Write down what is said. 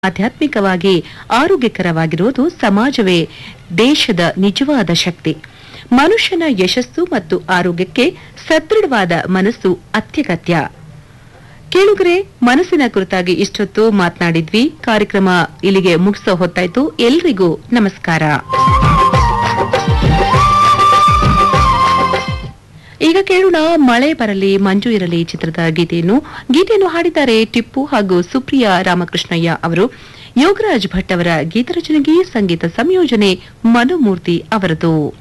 ಆಧ್ಯಾತ್ಮಿಕವಾಗಿ ಆರೋಗ್ಯಕರವಾಗಿರುವುದು ಸಮಾಜವೇ ದೇಶದ ನಿಜವಾದ ಶಕ್ತಿ ಮನುಷ್ಯನ ಯಶಸ್ಸು ಮತ್ತು ಆರೋಗ್ಯಕ್ಕೆ ಸದೃಢವಾದ ಮನಸ್ಸು ಅತ್ಯಗತ್ಯ ಕೇಳುಗರೆ ಮನಸ್ಸಿನ ಕುರಿತಾಗಿ ಇಷ್ಟೊತ್ತು ಮಾತನಾಡಿದ್ವಿ ಕಾರ್ಯಕ್ರಮ ಇಲ್ಲಿಗೆ ಮುಗಿಸೋ ಹೊತ್ತಾಯ್ತು ಎಲ್ರಿಗೂ ನಮಸ್ಕಾರ ಈಗ ಕೇಳೋಣ ಮಳೆ ಬರಲಿ ಮಂಜು ಇರಲಿ ಚಿತ್ರದ ಗೀತೆಯನ್ನು ಗೀತೆಯನ್ನು ಹಾಡಿದ್ದಾರೆ ಟಿಪ್ಪು ಹಾಗೂ ಸುಪ್ರಿಯಾ ರಾಮಕೃಷ್ಣಯ್ಯ ಅವರು ಯೋಗರಾಜ್ ಭಟ್ ಅವರ ಗೀತರಚನೆಗೆ ಸಂಗೀತ ಸಂಯೋಜನೆ ಮನುಮೂರ್ತಿ ಅವರದು